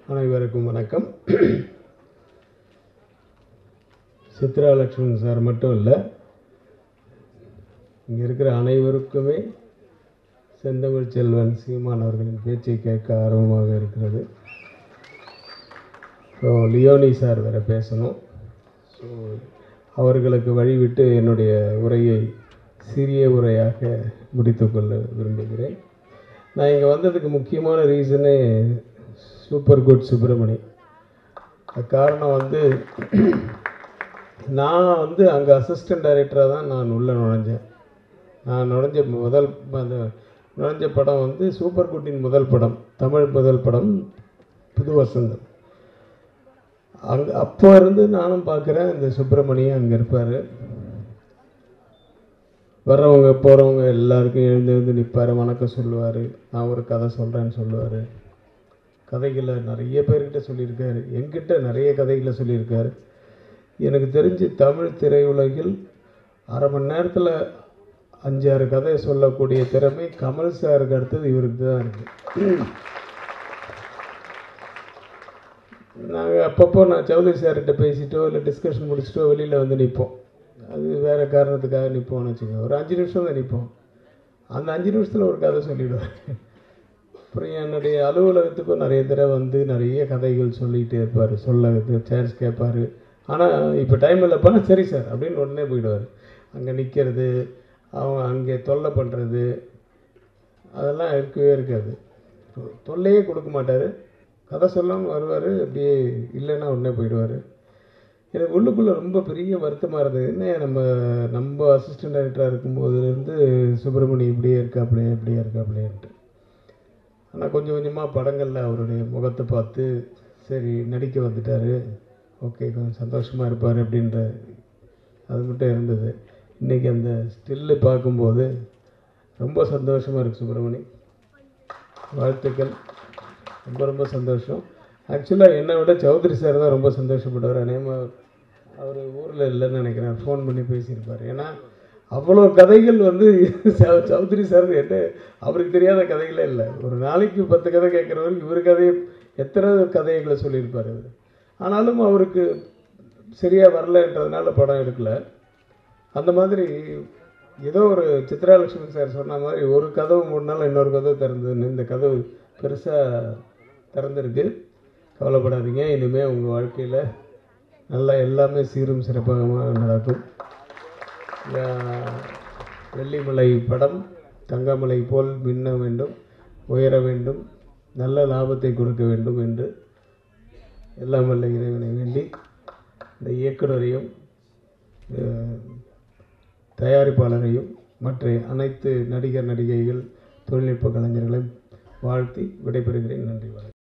அனைவருக்கும் வணக்கம் சித்ரா லட்சுமணன் சார் மட்டும் இல்லை இங்கே இருக்கிற அனைவருக்குமே செந்தமிழ் செல்வன் சீமான் அவர்களின் பேச்சை கேட்க ஆர்வமாக இருக்கிறது ஸோ லியோனி சார் வேறு பேசணும் ஸோ அவர்களுக்கு வழிவிட்டு என்னுடைய உரையை சிறிய உரையாக முடித்துக்கொள்ள விரும்புகிறேன் நான் இங்கே வந்ததுக்கு முக்கியமான ரீசனே சூப்பர் குட் சுப்பிரமணி அது காரணம் வந்து நான் வந்து அங்கே அசிஸ்டன்ட் டைரக்டராக தான் நான் உள்ளே நுழைஞ்சேன் நான் நுழைஞ்ச முதல் அந்த நுழைஞ்ச படம் வந்து சூப்பர் குட்டின் முதல் படம் தமிழ் முதல் படம் புது வசந்தம் அங்கே அப்போ இருந்து நானும் பார்க்குறேன் இந்த சுப்பிரமணியம் அங்கே இருப்பார் வர்றவங்க போகிறவங்க எல்லாருக்கும் எழுந்து எழுந்து நிற்பார் வணக்கம் சொல்லுவார் நான் ஒரு கதை சொல்கிறேன்னு சொல்லுவார் கதைகளை நிறைய பேர்கிட்ட சொல்லியிருக்காரு என்கிட்ட நிறைய கதைகளை சொல்லியிருக்காரு எனக்கு தெரிஞ்சு தமிழ் திரையுலகில் அரை மணி நேரத்தில் அஞ்சாறு கதையை சொல்லக்கூடிய திறமை கமல் சாருக்கு அடுத்தது இவருக்கு தான் இருக்குது நாங்கள் அப்பப்போ நான் சௌதரி சார்கிட்ட பேசிட்டோ இல்லை டிஸ்கஷன் முடிச்சிட்டோ வெளியில் வந்து நிற்போம் அது வேறு காரணத்துக்காக நிற்போம்னு வச்சுக்கோங்க ஒரு அஞ்சு நிமிஷம் தான் நிற்போம் அந்த அஞ்சு நிமிஷத்தில் ஒரு கதை சொல்லிவிடுவேன் அப்புறம் என்னுடைய அலுவலகத்துக்கும் நிறைய தடவை வந்து நிறைய கதைகள் சொல்லிகிட்டே இருப்பார் சொல்ல சான்ஸ் கேட்பார் ஆனால் இப்போ டைம் இல்லைப்பானா சரி சார் அப்படின்னு உடனே போயிடுவார் அங்கே நிற்கிறது அவன் அங்கே தொல்லை பண்ணுறது அதெல்லாம் இருக்கவே இருக்காது தொல்லையே கொடுக்க மாட்டார் கதை சொல்லாமல் வருவார் அப்படியே இல்லைன்னா உடனே போயிடுவார் எனக்கு உள்ளுக்குள்ளே ரொம்ப பெரிய வருத்தமாக இருந்தது என்ன நம்ம நம்ம அசிஸ்டன்ட் டைரக்டராக இருக்கும்போதுலேருந்து சுப்பிரமணி இப்படியே இருக்காப்லே இப்படியே இருக்காப்லேன்ட்டு ஆனால் கொஞ்சம் கொஞ்சமாக படங்களில் அவருடைய முகத்தை பார்த்து சரி நடிக்க வந்துட்டார் ஓகே கொஞ்சம் சந்தோஷமாக இருப்பார் அப்படின்ற அது மட்டும் இருந்தது இன்றைக்கி அந்த ஸ்டில்லு பார்க்கும்போது ரொம்ப சந்தோஷமாக இருக்குது சுப்பிரமணி வாழ்த்துக்கள் ரொம்ப ரொம்ப சந்தோஷம் ஆக்சுவலாக என்னை விட சௌத்ரி சார் தான் ரொம்ப சந்தோஷப்படுவார் அநேகமாக அவர் ஊரில் இல்லைன்னு நினைக்கிறேன் ஃபோன் பண்ணி பேசியிருப்பார் ஏன்னா அவ்வளோ கதைகள் வந்து சௌ- சௌத்ரி சார் என்ன அவருக்கு தெரியாத கதைகளே இல்லை ஒரு நாளைக்கு பத்து கதை கேட்குறவர் இவர் கதையை எத்தனை கதைகளை சொல்லியிருப்பார் இவர் ஆனாலும் அவருக்கு சரியாக வரலன்றதுனால படம் எடுக்கல அந்த மாதிரி ஏதோ ஒரு சித்ராலட்சுமி சார் சொன்ன மாதிரி ஒரு கதவு மூடினாலும் இன்னொரு கதவு திறந்ததுன்னு இந்த கதவு பெருசாக திறந்திருக்கு கவலைப்படாதீங்க இனிமேல் உங்கள் வாழ்க்கையில் நல்லா எல்லாமே சீரும் சிறப்பாக நடக்கும் இந்த வெள்ளிமலை படம் தங்கமலை போல் மின்ன வேண்டும் உயர வேண்டும் நல்ல லாபத்தை கொடுக்க வேண்டும் என்று எல்லாம் வல்ல இறைவனை வேண்டி இந்த இயக்குனரையும் அஹ், தயாரிப்பாளரையும் மற்ற அனைத்து நடிகர் நடிகைகள் தொழில்நுட்ப கலைஞர்களையும் வாழ்த்தி விடைபெறுகிறேன் நன்றி வணக்கம்